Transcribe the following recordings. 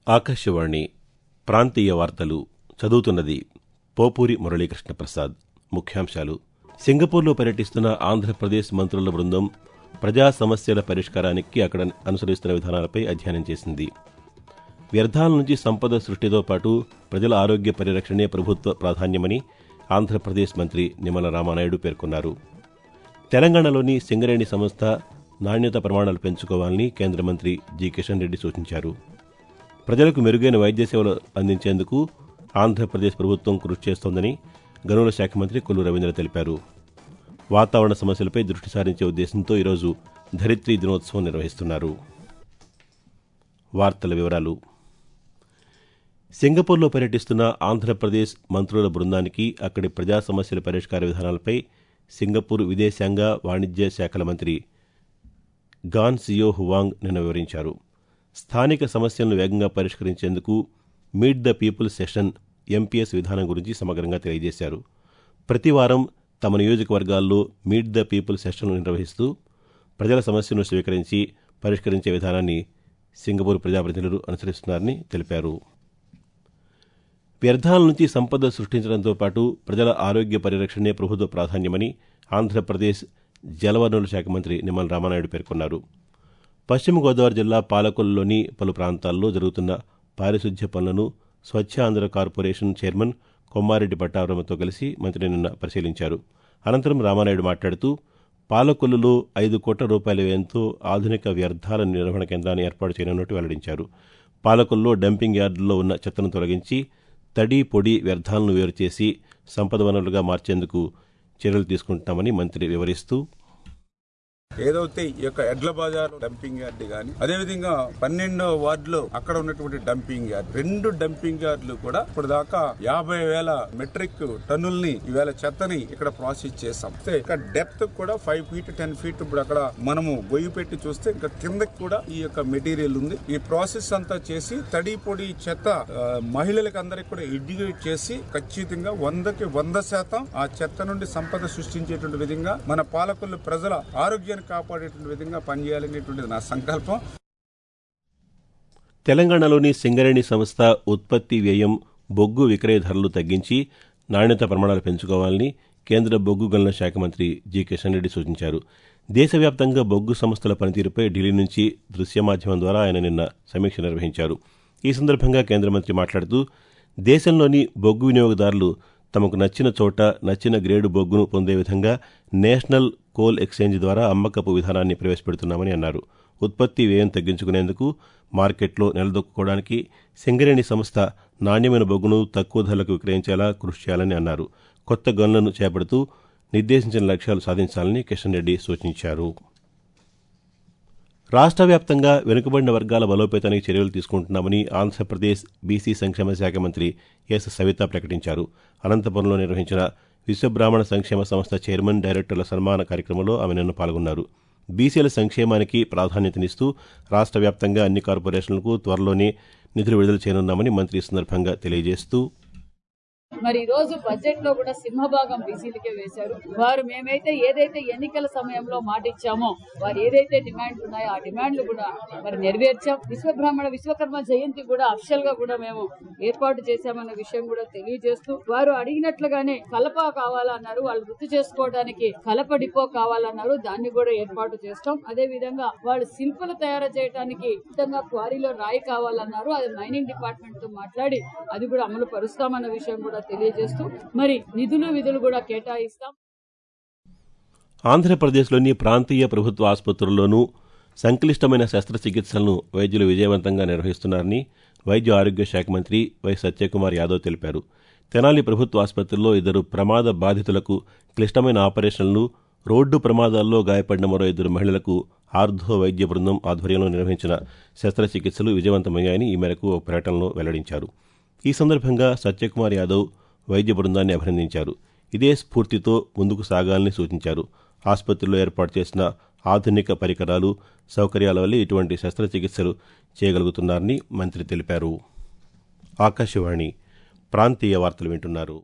ఆకాశవాణి ప్రాంతీయ వార్తలు చదువుతున్నది పోపూరి మురళీకృష్ణ ప్రసాద్ ముఖ్యాంశాలు సింగపూర్లో పర్యటిస్తున్న ఆంధ్రప్రదేశ్ మంత్రుల బృందం ప్రజా సమస్యల పరిష్కారానికి అక్కడ అనుసరిస్తున్న విధానాలపై అధ్యయనం చేసింది వ్యర్థాల నుంచి సంపద సృష్టితో పాటు ప్రజల ఆరోగ్య పరిరక్షణే ప్రభుత్వ ప్రాధాన్యమని ఆంధ్రప్రదేశ్ మంత్రి నిమ్మల రామానాయుడు పేర్కొన్నారు తెలంగాణలోని సింగరేణి సంస్థ నాణ్యత ప్రమాణాలు పెంచుకోవాలని కేంద్ర మంత్రి జి కిషన్ రెడ్డి సూచించారు ప్రజలకు మెరుగైన వైద్య సేవలు అందించేందుకు ఆంధ్రప్రదేశ్ ప్రభుత్వం కృషి చేస్తోందని గనుల శాఖ మంత్రి కొల్లు రవీంద్ర తెలిపారు వాతావరణ సమస్యలపై దృష్టి సారించే ఉద్దేశంతో ఈరోజు ధరిత్రీ దినోత్సవం నిర్వహిస్తున్నారు వార్తల వివరాలు సింగపూర్లో పర్యటిస్తున్న ఆంధ్రప్రదేశ్ మంత్రుల బృందానికి అక్కడి ప్రజా సమస్యల పరిష్కార విధానాలపై సింగపూర్ విదేశాంగ వాణిజ్య శాఖల మంత్రి గాన్ సియో హువాంగ్ నిన్న వివరించారు స్థానిక సమస్యలను వేగంగా పరిష్కరించేందుకు meet the people session MPS విధానం గురించి సమగ్రంగా తెలియజేశారు ప్రతి వారం తమ నియోజకవర్గాల్లో మీట్ ద పీపుల్ సెషన్లు నిర్వహిస్తూ ప్రజల సమస్యలను స్వీకరించి పరిష్కరించే విధానాన్ని సింగపూర్ ప్రజాప్రతినిధులు అనుసరిస్తున్నారని తెలిపారు వ్యర్థాల నుంచి సంపద సృష్టించడంతో పాటు ప్రజల ఆరోగ్య పరిరక్షణే ప్రభుత్వ ప్రాధాన్యమని ఆంధ్రప్రదేశ్ జలవనరుల శాఖ మంత్రి నిమ్మల రామానాయుడు పేర్కొన్నారు పశ్చిమ గోదావరి జిల్లా పాలకొల్లులోని పలు ప్రాంతాల్లో జరుగుతున్న పారిశుధ్య పనులను స్వచ్ఛ ఆంధ్ర కార్పొరేషన్ చైర్మన్ కొమ్మారెడ్డి పట్టాభ్రమతో కలిసి మంత్రి నిన్న పరిశీలించారు అనంతరం రామానాయుడు మాట్లాడుతూ పాలకొల్లులో ఐదు కోట్ల రూపాయల వ్యయంతో ఆధునిక వ్యర్థాల నిర్వహణ కేంద్రాన్ని ఏర్పాటు చేయనున్నట్టు వెల్లడించారు పాలకొల్లో డంపింగ్ యార్డుల్లో ఉన్న చెత్తను తొలగించి తడి పొడి వ్యర్థాలను వేరు చేసి సంపద వనరులుగా మార్చేందుకు చర్యలు తీసుకుంటామని మంత్రి వివరిస్తూ ఏదైతే ఈ యొక్క ఎడ్ల బజార్ డంపింగ్ యార్డ్ గాని అదే విధంగా పన్నెండో వార్డులో అక్కడ ఉన్నటువంటి డంపింగ్ యార్డ్ రెండు డంపింగ్ యార్డులు కూడా ఇప్పుడు దాకా యాభై వేల మెట్రిక్ టన్నుల్ని ఈవేళ చెత్తని ఇక్కడ ప్రాసెస్ చేసాం అయితే ఇక్కడ డెప్త్ కూడా ఫైవ్ ఫీట్ టెన్ ఫీట్ ఇప్పుడు అక్కడ మనము గొయ్యి పెట్టి చూస్తే ఇంకా కిందకి కూడా ఈ యొక్క మెటీరియల్ ఉంది ఈ ప్రాసెస్ అంతా చేసి తడి పొడి చెత్త ఆ, మహిళలకు అందరికి కూడా ఎడ్యుకేట్ చేసి ఖచ్చితంగా వందకి వంద శాతం ఆ చెత్త నుండి సంపద సృష్టించేటువంటి విధంగా మన పాలకులు ప్రజల ఆరోగ్యాన్ని కాపాడేటువంటి విధంగా పనిచేయాలనేటువంటిది నా సంకల్పం తెలంగాణలోని సింగరేణి సంస్థ ఉత్పత్తి వ్యయం బొగ్గు విక్రయ ధరలు తగ్గించి నాణ్యత ప్రమాణాలు పెంచుకోవాలని కేంద్ర బొగ్గు గనుల శాఖ మంత్రి జి కిషన్ రెడ్డి సూచించారు దేశవ్యాప్తంగా బొగ్గు సంస్థల పనితీరుపై ఢిల్లీ నుంచి దృశ్య మాధ్యమం ద్వారా ఆయన నిన్న సమీక్ష నిర్వహించారు ఈ సందర్భంగా కేంద్ర మంత్రి మాట్లాడుతూ దేశంలోని బొగ్గు వినియోగదారులు తమకు నచ్చిన చోట నచ్చిన గ్రేడు బొగ్గును పొందే విధంగా నేషనల్ కోల్ ఎక్స్చేంజ్ ద్వారా అమ్మకపు విధానాన్ని ప్రవేశపెడుతున్నామని అన్నారు ఉత్పత్తి వ్యయం తగ్గించుకునేందుకు మార్కెట్లో నిలదొక్కుకోవడానికి సింగరేణి సంస్థ నాణ్యమైన బొగ్గును తక్కువ ధరలకు విక్రయించేలా కృషి చేయాలని అన్నారు కొత్త గనులను చేపడుతూ నిర్దేశించిన లక్ష్యాలు సాధించాలని కిషన్ రెడ్డి సూచించారు రాష్ట్ర వ్యాప్తంగా వెనుకబడిన వర్గాల బలోపేతానికి చర్యలు తీసుకుంటున్నామని ఆంధ్రప్రదేశ్ బీసీ సంక్షేమ శాఖ మంత్రి ఎస్ సవిత ప్రకటించారు అనంతపురంలో నిర్వహించిన విశ్వబ్రాహ్మణ సంక్షేమ సంస్థ చైర్మన్ డైరెక్టర్ల సన్మాన కార్యక్రమంలో ఆమె నిన్న పాల్గొన్నారు బీసీల సంక్షేమానికి ప్రాధాన్యతనిస్తూ రాష్ట్ర వ్యాప్తంగా అన్ని కార్పొరేషన్లకు త్వరలోనే నిధులు విడుదల చేయనున్నామని మంత్రి ఈ సందర్భంగా తెలియజేస్తూ మరి ఈ రోజు బడ్జెట్ లో కూడా సింహభాగం బీసీలకే వేశారు వారు మేమైతే ఏదైతే ఎన్నికల సమయంలో మాట ఇచ్చామో వారు ఏదైతే డిమాండ్లు ఉన్నాయో ఆ డిమాండ్లు కూడా మరి నెరవేర్చాం విశ్వబ్రాహ్మణ విశ్వకర్మ జయంతి కూడా అఫిషియల్ గా కూడా మేము ఏర్పాటు చేశామన్న విషయం కూడా తెలియజేస్తూ వారు అడిగినట్లుగానే కలప కావాలన్నారు వాళ్ళు గుర్తు చేసుకోవడానికి కలప డిపో కావాలన్నారు దాన్ని కూడా ఏర్పాటు చేస్తాం అదే విధంగా వాళ్ళు శిల్పులు తయారు చేయడానికి విధంగా క్వారీలో రాయి కావాలన్నారు అది మైనింగ్ డిపార్ట్మెంట్ తో మాట్లాడి అది కూడా అమలు పరుస్తామన్న విషయం కూడా తెలియజేస్తూ మరి నిధులు విధులు కూడా కేటాయిస్తాం ఆంధ్రప్రదేశ్లోని ప్రాంతీయ ప్రభుత్వ ఆసుపత్రుల్లోనూ సంక్లిష్టమైన శస్త్రచికిత్సలను వైద్యులు విజయవంతంగా నిర్వహిస్తున్నారని వైద్య ఆరోగ్య శాఖ మంత్రి వై సత్యకుమార్ యాదవ్ తెలిపారు తెనాలి ప్రభుత్వ ఆసుపత్రిలో ఇద్దరు ప్రమాద బాధితులకు క్లిష్టమైన ఆపరేషన్లు రోడ్డు ప్రమాదాల్లో గాయపడిన మరో ఇద్దరు మహిళలకు ఆర్ధో వైద్య బృందం ఆధ్వర్యంలో నిర్వహించిన శస్త్రచికిత్సలు విజయవంతమయ్యాయని ఈ మేరకు ఒక ప్రకటనలో వెల్లడించారు ఈ సందర్భంగా సత్యకుమార్ యాదవ్ వైద్య బృందాన్ని అభినందించారు ఇదే స్ఫూర్తితో ముందుకు సాగాలని సూచించారు ఆసుపత్రిలో ఏర్పాటు చేసిన ఆధునిక పరికరాలు సౌకర్యాల వల్ల ఇటువంటి శస్త్రచికిత్సలు చేయగలుగుతున్నారని మంత్రి తెలిపారు ఆకాశవాణి ప్రాంతీయ వార్తలు వింటున్నారు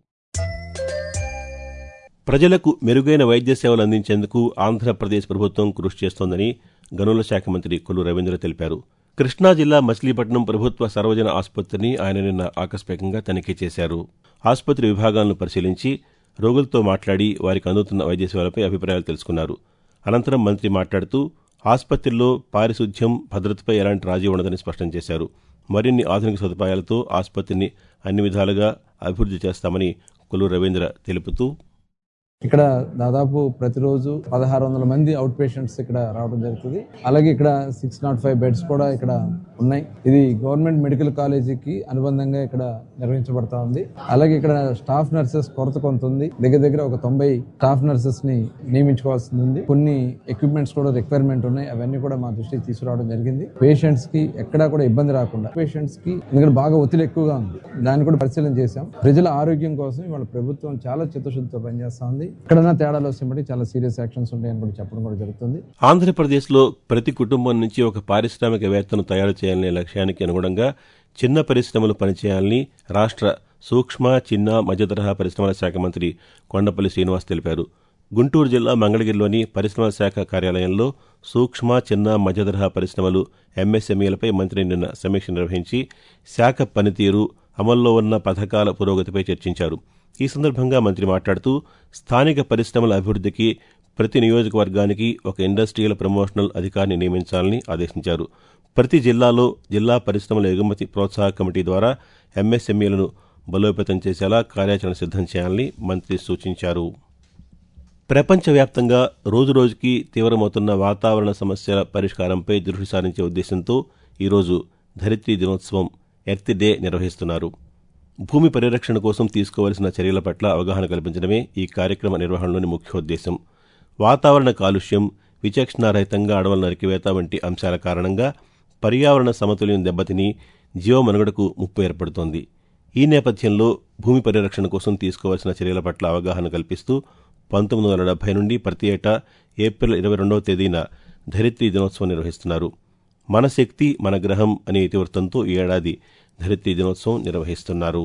ప్రజలకు మెరుగైన వైద్య సేవలు అందించేందుకు ఆంధ్రప్రదేశ్ ప్రభుత్వం కృషి చేస్తోందని గనుల శాఖ మంత్రి కొల్లు రవీంద్ర తెలిపారు కృష్ణా జిల్లా మచిలీపట్నం ప్రభుత్వ సర్వజన ఆసుపత్రిని ఆయన నిన్న ఆకస్మికంగా తనిఖీ చేశారు ఆసుపత్రి విభాగాలను పరిశీలించి రోగులతో మాట్లాడి వారికి అందుతున్న వైద్య సేవలపై అభిప్రాయాలు తెలుసుకున్నారు అనంతరం మంత్రి మాట్లాడుతూ ఆసుపత్రిలో పారిశుద్ధ్యం భద్రతపై ఎలాంటి రాజీ ఉండదని స్పష్టం చేశారు మరిన్ని ఆధునిక సదుపాయాలతో ఆసుపత్రిని అన్ని విధాలుగా అభివృద్ధి చేస్తామని కొల్లు రవీంద్ర తెలుపుతూ ఇక్కడ దాదాపు ప్రతిరోజు పదహారు వందల మంది అవుట్ పేషెంట్స్ ఇక్కడ రావడం జరుగుతుంది అలాగే ఇక్కడ సిక్స్ నాట్ ఫైవ్ బెడ్స్ కూడా ఇక్కడ ఉన్నాయి ఇది గవర్నమెంట్ మెడికల్ కాలేజీకి అనుబంధంగా ఇక్కడ నిర్వహించబడతా ఉంది అలాగే ఇక్కడ స్టాఫ్ నర్సెస్ కొరత కొంత ఉంది దగ్గర దగ్గర ఒక తొంభై స్టాఫ్ నర్సెస్ ని నియమించుకోవాల్సి ఉంది కొన్ని ఎక్విప్మెంట్స్ కూడా రిక్వైర్మెంట్ ఉన్నాయి అవన్నీ కూడా మా దృష్టికి తీసుకురావడం జరిగింది పేషెంట్స్ కి ఎక్కడా కూడా ఇబ్బంది రాకుండా పేషెంట్స్ కి ఎందుకంటే బాగా ఒత్తిడి ఎక్కువగా ఉంది దాన్ని కూడా పరిశీలన చేశాం ప్రజల ఆరోగ్యం కోసం ఇవాళ ప్రభుత్వం చాలా చిత్తశుద్ధితో పనిచేస్తా ఉంది ఎక్కడైనా తేడాలు వస్తే బట్టి చాలా సీరియస్ యాక్షన్స్ ఉంటాయని కూడా చెప్పడం కూడా జరుగుతుంది ఆంధ్రప్రదేశ్లో ప్రతి కుటుంబం నుంచి ఒక పారిశ్రామికవేత్తను తయారు చేయాలనే లక్ష్యానికి అనుగుణంగా చిన్న పరిశ్రమలు పనిచేయాలని రాష్ట్ర సూక్ష్మ చిన్న మధ్యతరహా పరిశ్రమల శాఖ మంత్రి కొండపల్లి శ్రీనివాస్ తెలిపారు గుంటూరు జిల్లా మంగళగిరిలోని పరిశ్రమల శాఖ కార్యాలయంలో సూక్ష్మ చిన్న మధ్యతరహా పరిశ్రమలు ఎంఎస్ఎంఈలపై మంత్రి నిన్న సమీక్ష నిర్వహించి శాఖ పనితీరు అమల్లో ఉన్న పథకాల పురోగతిపై చర్చించారు ఈ సందర్భంగా మంత్రి మాట్లాడుతూ స్థానిక పరిశ్రమల అభివృద్ధికి ప్రతి నియోజకవర్గానికి ఒక ఇండస్ట్రియల్ ప్రమోషనల్ అధికారిని నియమించాలని ఆదేశించారు ప్రతి జిల్లాలో జిల్లా పరిశ్రమల ఎగుమతి ప్రోత్సాహక కమిటీ ద్వారా ఎంఎస్ఎంఈలను బలోపేతం చేసేలా కార్యాచరణ సిద్దం చేయాలని మంత్రి సూచించారు ప్రపంచవ్యాప్తంగా రోజురోజుకి తీవ్రమవుతున్న వాతావరణ సమస్యల పరిష్కారంపై దృష్టి సారించే ఉద్దేశంతో ఈరోజు ధరిత్రీ దినోత్సవం ఎర్త్ డే నిర్వహిస్తున్నారు భూమి పరిరక్షణ కోసం తీసుకోవలసిన చర్యల పట్ల అవగాహన కల్పించడమే ఈ కార్యక్రమ నిర్వహణలోని ముఖ్యోద్దేశం వాతావరణ కాలుష్యం విచక్షణారహితంగా అడవుల నరికివేత వంటి అంశాల కారణంగా పర్యావరణ సమతుల్యం దెబ్బతిని జీవమనుగడకు ముప్పు ఏర్పడుతోంది ఈ నేపథ్యంలో భూమి పరిరక్షణ కోసం తీసుకోవాల్సిన చర్యల పట్ల అవగాహన కల్పిస్తూ పంతొమ్మిది వందల డెబ్బై నుండి ప్రతి ఏటా ఏప్రిల్ ఇరవై రెండవ తేదీన ధరిత్రీ దినోత్సవం నిర్వహిస్తున్నారు మన శక్తి మన గ్రహం అనే ఇతివృత్తంతో ఈ ఏడాది ధరిత్రీ దినోత్సవం నిర్వహిస్తున్నారు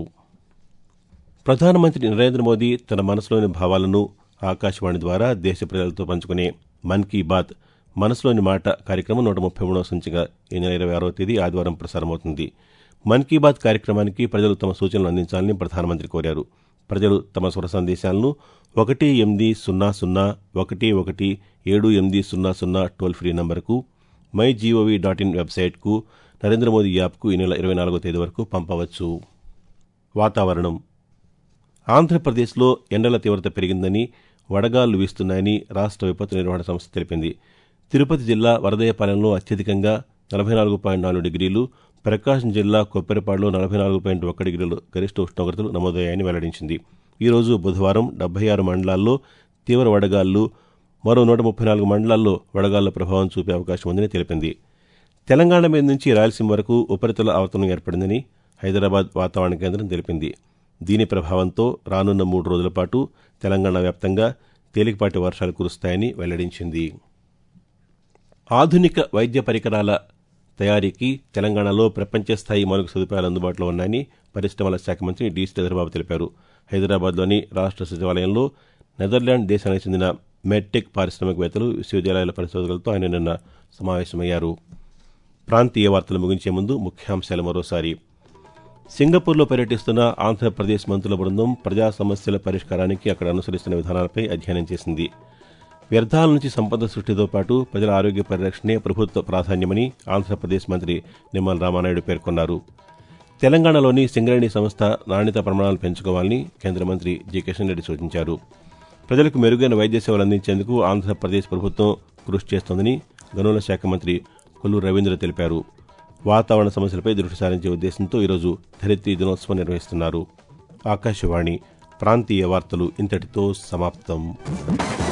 ప్రధానమంత్రి నరేంద్ర మోదీ తన మనసులోని భావాలను ఆకాశవాణి ద్వారా దేశ ప్రజలతో పంచుకునే మన్ కీ బాత్ మనసులోని మాట కార్యక్రమం నూట ముప్పై మూడవ సంచిక ఈ నెల ఇరవై ఆరవ తేదీ ఆదివారం ప్రసారమవుతుంది మన్ కీ బాత్ కార్యక్రమానికి ప్రజలు తమ సూచనలు అందించాలని ప్రధానమంత్రి కోరారు ప్రజలు తమ స్వర సందేశాలను ఒకటి ఎనిమిది సున్నా సున్నా ఒకటి ఒకటి ఏడు ఎనిమిది సున్నా సున్నా టోల్ ఫ్రీ నంబర్కు మై జీఓవీ డాట్ ఇన్ వెబ్సైట్కు నరేంద్ర మోదీ యాప్కు ఈ నెల ఇరవై నాలుగో తేదీ వరకు పంపవచ్చు వాతావరణం ఆంధ్రప్రదేశ్లో ఎండల తీవ్రత పెరిగిందని వడగాళ్లు వీస్తున్నాయని రాష్ట్ర విపత్తు నిర్వహణ సంస్థ తెలిపింది తిరుపతి జిల్లా వరదయపాలెంలో అత్యధికంగా నలభై నాలుగు పాయింట్ నాలుగు డిగ్రీలు ప్రకాశం జిల్లా కొప్పరిపాడులో నలభై నాలుగు పాయింట్ ఒక్క డిగ్రీలు గరిష్ట ఉష్ణోగ్రతలు నమోదయ్యాయని వెల్లడించింది ఈరోజు బుధవారం డెబ్బై ఆరు మండలాల్లో తీవ్ర వడగాళ్లు మరో నూట ముప్పై నాలుగు మండలాల్లో వడగాళ్ల ప్రభావం చూపే అవకాశం ఉందని తెలిపింది తెలంగాణ మీద నుంచి రాయలసీమ వరకు ఉపరితల ఆవర్తనం ఏర్పడిందని హైదరాబాద్ వాతావరణ కేంద్రం తెలిపింది దీని ప్రభావంతో రానున్న మూడు రోజుల పాటు తెలంగాణ వ్యాప్తంగా తేలికపాటి వర్షాలు కురుస్తాయని వెల్లడించింది ఆధునిక వైద్య పరికరాల తయారీకి తెలంగాణలో ప్రపంచ స్థాయి మౌలిక సదుపాయాలు అందుబాటులో ఉన్నాయని పరిశ్రమల శాఖ మంత్రి డి శ్రీధర్బాబు తెలిపారు హైదరాబాద్లోని రాష్ట్ర సచివాలయంలో నెదర్లాండ్ దేశానికి చెందిన మెడ్టెక్ పారిశ్రామికవేత్తలు విశ్వవిద్యాలయాల పరిశోధకులతో ఆయన నిన్న సమావేశమయ్యారు ప్రాంతీయ వార్తలు ముగించే ముందు ముఖ్యాంశాలు మరోసారి సింగపూర్లో పర్యటిస్తున్న ఆంధ్రప్రదేశ్ మంత్రుల బృందం ప్రజా సమస్యల పరిష్కారానికి అక్కడ అనుసరిస్తున్న విధానాలపై అధ్యయనం చేసింది వ్యర్థాల నుంచి సంపద సృష్టితో పాటు ప్రజల ఆరోగ్య పరిరక్షణే ప్రభుత్వ ప్రాధాన్యమని ఆంధ్రప్రదేశ్ మంత్రి నిమ్మల రామానాయుడు పేర్కొన్నారు తెలంగాణలోని సింగరేణి సంస్థ నాణ్యత ప్రమాణాలు పెంచుకోవాలని కేంద్ర మంత్రి జి కిషన్ రెడ్డి సూచించారు ప్రజలకు మెరుగైన వైద్య సేవలు అందించేందుకు ఆంధ్రప్రదేశ్ ప్రభుత్వం కృషి చేస్తోందని గనుల శాఖ మంత్రి కొల్లు రవీంద్ర తెలిపారు వాతావరణ సమస్యలపై దృష్టి సారించే ఉద్దేశంతో ఈరోజు ధరిత్రీ దినోత్సవం నిర్వహిస్తున్నారు ఆకాశవాణి ప్రాంతీయ వార్తలు ఇంతటితో సమాప్తం